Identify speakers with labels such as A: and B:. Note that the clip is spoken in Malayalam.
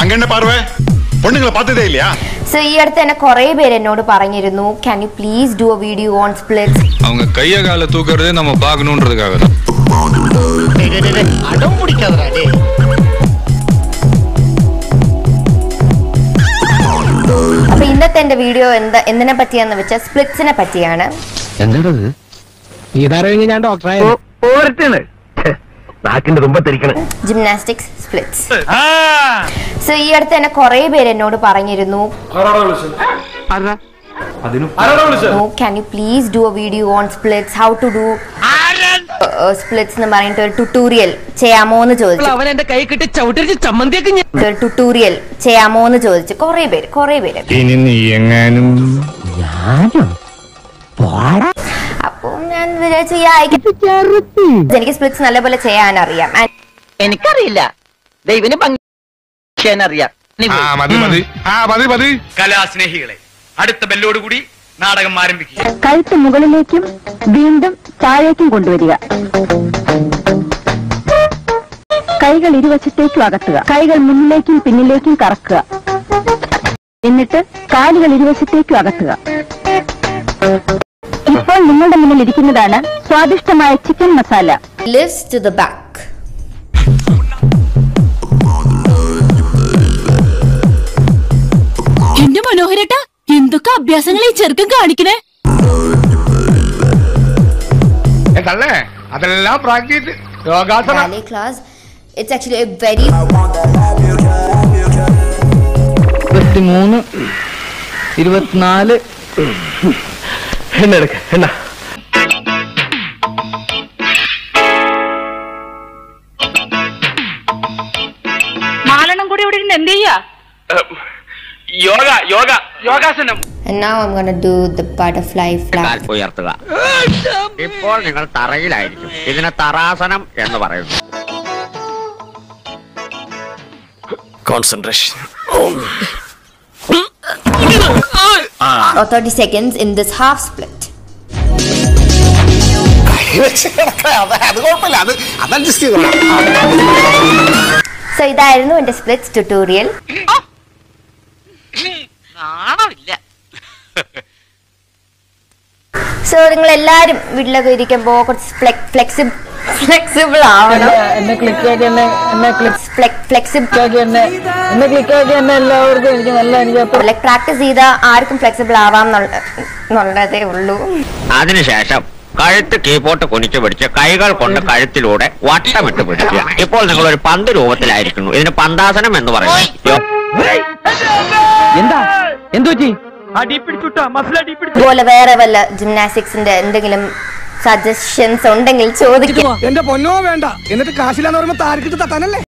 A: அங்க என்ன பார்வை பொண்ணுங்களை பார்த்ததே இல்லையா
B: സോ ഈ അടുത്ത് തന്നെ കുറെ പേര് എന്നോട് പറഞ്ഞിരുന്നു can you please do a video on splits
C: அவங்க கைய கால தூக்குறதே நம்ம பார்க்கணுன்றதுக்காக தான்
D: அடம் பிடிக்காதடா டேய்
B: അപ്പൊ ഇന്നത്തെ എന്റെ വീഡിയോ എന്താ എന്തിനെ പറ്റിയാന്ന് വെച്ചാൽ സ്പ്ലിറ്റ്സിനെ പറ്റിയാണ്
E: എന്താണത്
F: ഇതറിയെങ്കിൽ ഞാൻ ഡോക്ടറായ
E: ഓരത്താണ് നാക്കിന്റെ തുമ്പത്തിരിക്കണേ
B: ജിംനാസ്റ്റിക്സ് സ്പ്ലിറ്റ്സ് സോ ഈ അടുത്ത് തന്നെ കുറെ പേര് എന്നോട് പറഞ്ഞിരുന്നു can you please do a video on splits how to do splits എന്ന് പറഞ്ഞിട്ട് ഒരു ട്യൂട്ടോറിയൽ ചെയ്യാമോ എന്ന് ചോദിച്ചു
F: അവൻ എന്റെ കൈ കിട്ടി ചവിട്ടിരിച്ച് ചമ്മന്തിയൊക്കെ ഞാൻ
B: ഒരു ട്യൂട്ടോറിയൽ ചെയ്യാമോ എന്ന് ചോദിച്ചു കുറെ പേര് കുറെ പേര്
C: ഇനി നീ എങ്ങാനും
B: അപ്പൊ ഞാൻ വിചാരിച്ചു ഈ ആയിക്കോട്ടെ. എനിക്ക് സ്പ്ലിറ്റ്സ് നല്ലപോലെ ചെയ്യാൻ അറിയാം And
D: എനിക്കറിയില്ല ദൈവന് അറിയാം
C: ആ മതി മതി ആ മതി മതി
G: കലാസ്നേഹികളെ അടുത്ത ബെല്ലോടുകൂടി നാടകം ആരംഭിക്കുക
H: കഴുത്ത് മുകളിലേക്കും വീണ്ടും താഴേക്കും കൊണ്ടുവരിക കൈകൾ ഇരുവശത്തേക്കും അകത്തുക കൈകൾ മുന്നിലേക്കും പിന്നിലേക്കും കറക്കുക എന്നിട്ട് കാലുകൾ ഇരുവശത്തേക്കും അകത്തുക ഇപ്പോൾ നിങ്ങളുടെ മുന്നിൽ ഇരിക്കുന്നതാണ് സ്വാദിഷ്ടമായ chicken masala
B: lifts to the back.
I: എന്റെ മനോഹരട്ട എന്തൊക്കെ അഭ്യാസങ്ങൾ ഈ ചെറുക്കൻ കാണിക്കണേ
C: തള്ളേ അതെല്ലാം പ്രാക്ടീസ് യോഗാസന
B: Ballet class. It's actually a very
E: ഇരുപത്തിമൂന്ന് ഇരുപത്തിനാല് എണ്ണ എടുക്ക എണ്ണ
I: മാലണം കൂടി ഇവിടെ ഇരുന്ന് എന്ത് ചെയ്യാ
G: yoga yoga യോഗാസനം
B: and now I'm gonna do the butterfly flap.
E: ഉയർത്തുക ഇപ്പോൾ നിങ്ങൾ തറയിലായിരിക്കും ഇതിനെ തറാസനം എന്ന് പറയുന്നു
G: concentration
B: Or 30 seconds in this half split.
A: അത് കുഴപ്പമില്ല അത് അത് അഡ്ജസ്റ്റ് ചെയ്തോളാം
B: So ഇതായിരുന്നു എന്റെ സ്പ്ലിറ്റ്സ് ട്യൂട്ടോറിയൽ
D: നാണമില്ല
B: സോ നിങ്ങൾ എല്ലാരും വീട്ടിലൊക്കെ ഇരിക്കുമ്പോ കുറച്ച് ഫ്ലെക്സിബിൾ ഫ്ലെക്സിബിൾ ആവണം
F: എന്നെ ക്ലിക്ക് ആക്കി എന്നെ എന്നെ ക്ലിക്ക്
B: ഫ്ലെക്സിബിൾ
F: ആക്കി എന്നെ എന്നെ ക്ലിക്ക് ആക്കി എന്നെ എല്ലാവർക്കും എനിക്ക് നല്ല എനിക്ക് അപ്പൊ
B: ലൈക് പ്രാക്ടീസ് ചെയ്താൽ ആർക്കും ഫ്ലെക്സിബിൾ ആവാം എന്നുള്ള- എന്നുള്ളതേ ഉള്ളൂ
E: അതിനുശേഷം കഴുത്ത് കീപോട്ട് കുനിച്ചു പിടിച്ച് കൈകൾ കൊണ്ട് കഴുത്തിലൂടെ വട്ടമിട്ട് പിടിക്കുക ഇപ്പോൾ നിങ്ങൾ ഒരു പന്ത് രൂപത്തിലായിരിക്കുന്നു ഇതിന് പന്താസനം എന്ന് പറയുന്നു എന്താ എന്തു പറ്റി
B: ഇതുപോലെ വേറെ വല്ല ജിംനാസ്റ്റിക്സിന്റെ എന്തെങ്കിലും സജഷൻസ് ഉണ്ടെങ്കിൽ ചോദിക്കാം
F: എന്റെ പൊന്നോ വേണ്ട എന്നിട്ട് കാശില്ലാന്ന് പറയുമ്പോ താരക്കിട്ട് തട്ടാനല്ലേ